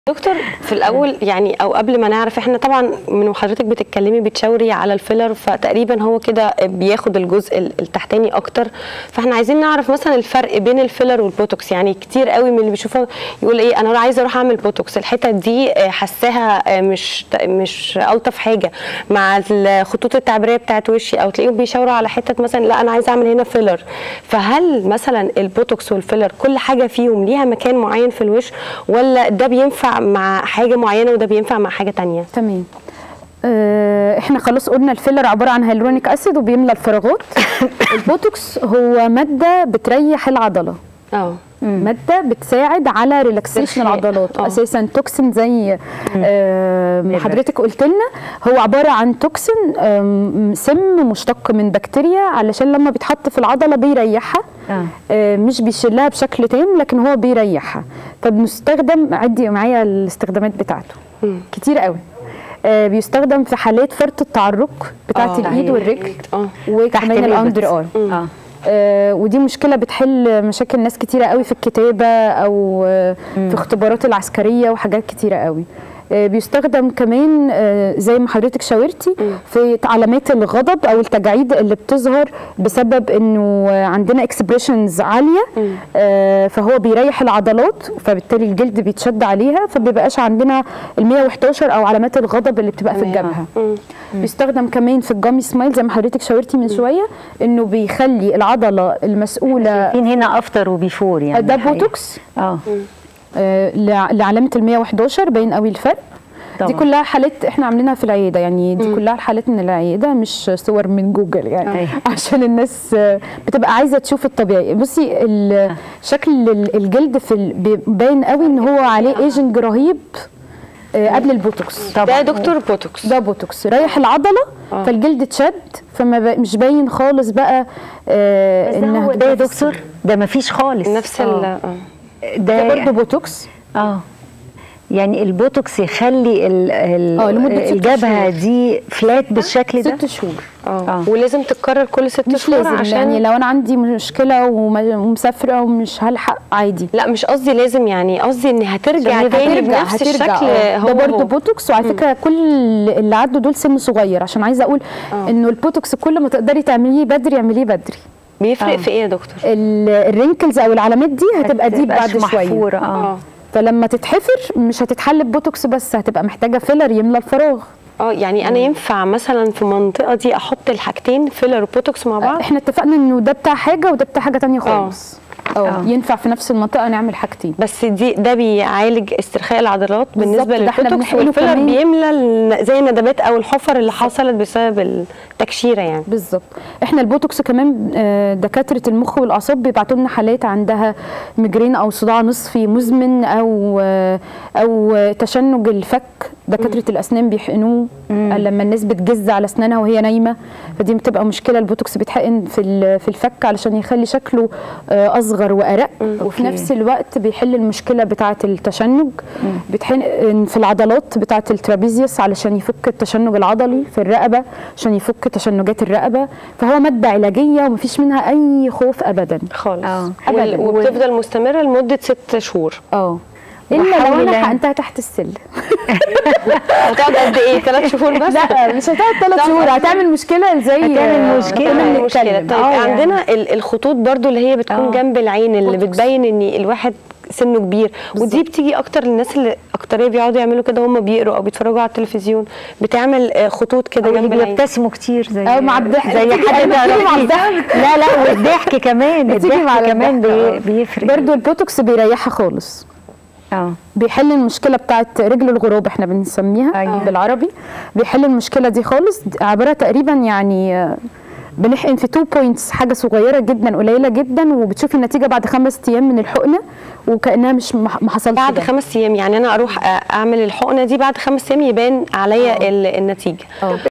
دكتور في الاول يعني او قبل ما نعرف احنا طبعا من وحضرتك بتتكلمي بتشاوري على الفيلر فتقريبا هو كده بياخد الجزء التحتاني اكتر فاحنا عايزين نعرف مثلا الفرق بين الفيلر والبوتوكس يعني كتير قوي من اللي بيشوفها يقول ايه انا عايزه اروح اعمل بوتوكس الحته دي حساها مش مش الطف حاجه مع الخطوط التعبيريه بتاعت وشي او تلاقيهم بيشاوروا على حته مثلا لا انا عايزه اعمل هنا فيلر فهل مثلا البوتوكس والفيلر كل حاجه فيهم ليها مكان معين في الوش ولا ده بينفع مع حاجه معينه وده بينفع مع حاجه تانية تمام آه، احنا خلاص قلنا الفيلر عباره عن هيلورونيك اسيد وبيملى الفراغات البوتوكس هو ماده بتريح العضله اه ماده بتساعد على ريلاكسيشن إرخاء. العضلات آه. اساسا توكسين زي آه ما حضرتك قلت لنا هو عباره عن توكسين آم، سم مشتق من بكتيريا علشان لما بيتحط في العضله بيريحها آه. آه مش بيشيلها بشكل تام لكن هو بيريحها فبنستخدم عدي معايا الاستخدامات بتاعته كتير قوي آه بيستخدم في حالات فرط التعرق بتاعت آه. الايد والرجل اه وكمان الإبط. الاندر ارم اه آه، ودي مشكله بتحل مشاكل ناس كتيره قوي في الكتابه او آه، في اختبارات العسكريه وحاجات كتيره قوي آه، بيستخدم كمان آه، زي ما حضرتك شاورتي في علامات الغضب او التجاعيد اللي بتظهر بسبب انه آه، عندنا اكسبريشنز عاليه آه، فهو بيريح العضلات فبالتالي الجلد بيتشد عليها فبيبقاش عندنا ال 111 او علامات الغضب اللي بتبقى في الجبهه بيستخدم كمان في الجامي سمايل زي ما حضرتك شاورتي من شويه انه بيخلي العضله المسؤوله فين هنا افتر وبيفور يعني ده الحقيقة. بوتوكس اه آه، لع- لعلامه ال 111 باين قوي الفرق دي طبعا. كلها حالات احنا عاملينها في العياده يعني دي كلها حالات من العياده مش صور من جوجل يعني أيوة. عشان الناس آه، بتبقى عايزه تشوف الطبيعي بصي ال- شكل ال- الجلد في ال- بي- باين قوي ان هو عليه ايجنج رهيب آه، قبل البوتوكس ده يا دكتور بوتوكس ده بوتوكس ريح العضله فالجلد اتشد فما ب- مش باين خالص بقى آه بس ده انها هو ده يا بتفصل. دكتور ده مفيش خالص نفس ال آه. آه. ده ده برضه بوتوكس اه يعني البوتوكس يخلي ال ال آه، لمدة ست الجبهه شهور. دي فلات بالشكل ده ست شهور اه آه. ولازم تتكرر كل ست مش شهور لازم عشان يعني لو انا عندي مشكله وم- ومسافره ومش هلحق عادي لا مش قصدي لازم يعني قصدي ان هترجع عشان تاني هترجع بنفس هترجع الشكل آه. هو ده برضه هو. بوتوكس وعلى فكره كل اللي عدوا دول سن صغير عشان عايزه اقول انه البوتوكس كل ما تقدري تعمليه بدري اعمليه بدري بيفرق آه. في ايه يا دكتور؟ ال- الرينكلز او العلامات دي هتبقى دي بعد متبقاش شويه محفورة، اه اه فلما تتحفر مش هتتحل ببوتوكس بس هتبقى محتاجه فيلر يملى الفراغ اه يعني انا ينفع مثلا في المنطقه دي احط الحاجتين فيلر وبوتوكس مع بعض؟ احنا اتفقنا انه ده بتاع حاجه وده بتاع حاجه تانية خالص اه آه. ينفع في نفس المنطقه نعمل حاجتين بس دي ده بيعالج استرخاء العضلات بالنسبه بالظبط، ده احنا للبوتوكس بنحقنه والفيلر كمان. بيملى الن- زي الندبات او الحفر اللي حصلت بسبب التكشيره يعني بالظبط احنا البوتوكس كمان آه، دكاتره المخ والاعصاب بيبعتوا لنا حالات عندها ميجرين او صداع نصفي مزمن او آه، او تشنج الفك دكاتره الاسنان بيحقنوه آه، لما الناس بتجز على اسنانها وهي نايمه فدي بتبقى مشكله البوتوكس بيتحقن في ال- في الفك علشان يخلي شكله آه، اصغر وارق وفي أوكي. نفس الوقت بيحل المشكله بتاعه التشنج بيتحقن في العضلات بتاعه الترابيزيوس علشان يفك التشنج العضلي في الرقبه عشان يفك تشنجات الرقبه فهو ماده علاجيه ومفيش منها اي خوف ابدا خالص آه. وال- أبداً. وبتفضل مستمره لمده ست شهور اه الا لو وحاول انا أ- حقنتها تحت السلم هتقعد قد ايه؟ ثلاث شهور بس؟ لا مش هتقعد ثلاث شهور هتعمل مشكله زي هتعمل مشكلة. كنا هتعمل مشكله بنتكلم. طيب آه، يعني. عندنا ال- الخطوط برضو اللي هي بتكون آه. جنب العين اللي بوتوكس. بتبين ان الواحد سنه كبير ودي بتيجي اكتر للناس اللي اكتريه بيقعدوا يعملوا كده وهم بيقروا او بيتفرجوا على التلفزيون بتعمل آه، خطوط كده اللي جنب العين بيبتسموا كتير زي أو مع الضحك. زي بتيجي- حد بتيجي مع تعرفيه. الضحك. لا لا والضحك كمان بتيجي مع الضحك كمان الضحك، بي- آه. بيفرق برضو البوتوكس بيريحها خالص اه بيحل المشكله بتاعت رجل الغراب احنا بنسميها أيوة. بالعربي بيحل المشكله دي خالص عباره تقريبا يعني آه، بنحقن في 2 بوينتس حاجه صغيره جدا قليله جدا وبتشوفي النتيجه بعد خمس ايام من الحقنه وكانها مش ما ما حصلش بعد ده. خمس ايام يعني انا اروح آه، اعمل الحقنه دي بعد خمس ايام يبان عليا ال- النتيجه اه